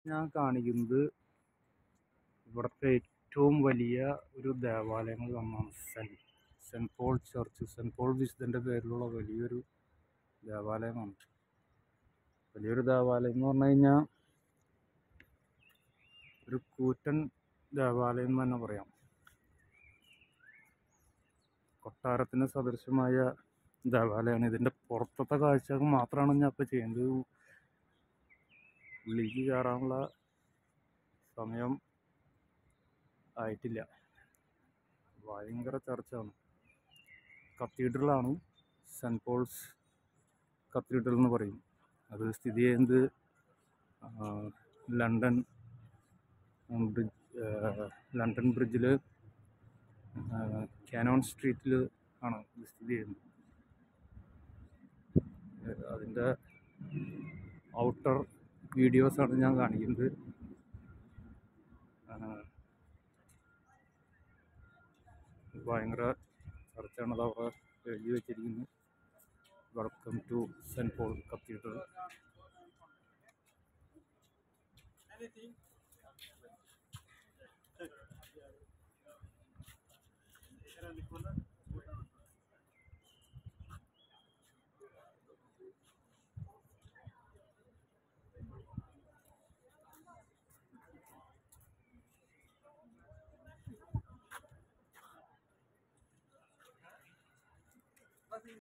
ഞാൻ കാണിക്കുന്നത് ഇവിടുത്തെ ഏറ്റവും വലിയ ഒരു ദേവാലയങ്ങളിൽ ഒന്നാണ് saint saint Paul church saint Paul വിശുദ്ധൻ്റെ പേരിലുള്ള വലിയൊരു ദേവാലയമാണ് വലിയൊരു ദേവാലയം എന്ന് പറഞ്ഞു കഴിഞ്ഞാൽ ഒരു കൂറ്റൻ ദേവാലയം എന്ന് തന്നെ പറയാം കൊട്ടാരത്തിന് സദൃശമായ ദേവാലയമാണ് ഇതിൻ്റെ പുറത്തത്തെ കാഴ്ചകൾ മാത്രമാണ് ഞാൻ ഇപ്പോൾ ചെയ്യുന്നത് ഉള്ളിലേക്ക് കയറാനുള്ള സമയം ആയിട്ടില്ല ഭയങ്കര ചർച്ചാണ് കത്തീഡ്രലാണ് സെൻറ്റ് പോൾസ് കത്തീഡ്രൽ എന്ന് പറയും അത് സ്ഥിതി ചെയ്യുന്നത് ആ, ലണ്ടൻ ബ്രിഡ്ജ് ലണ്ടൻ ബ്രിഡ്ജിൽ കാനോൺ സ്ട്രീറ്റിൽ ആണ് ഇത് സ്ഥിതി ചെയ്യുന്നത് ഏഹ് അതിൻ്റെ ഔട്ടർ വീഡിയോസാണ് ഞാൻ കാണിക്കുന്നത് ആ, ഭയങ്കര ചർച്ചയാണ് അത് അവിടെ എഴുതി വെച്ചിരിക്കുന്നത് welcome to saint Paul cathedral Era de cola.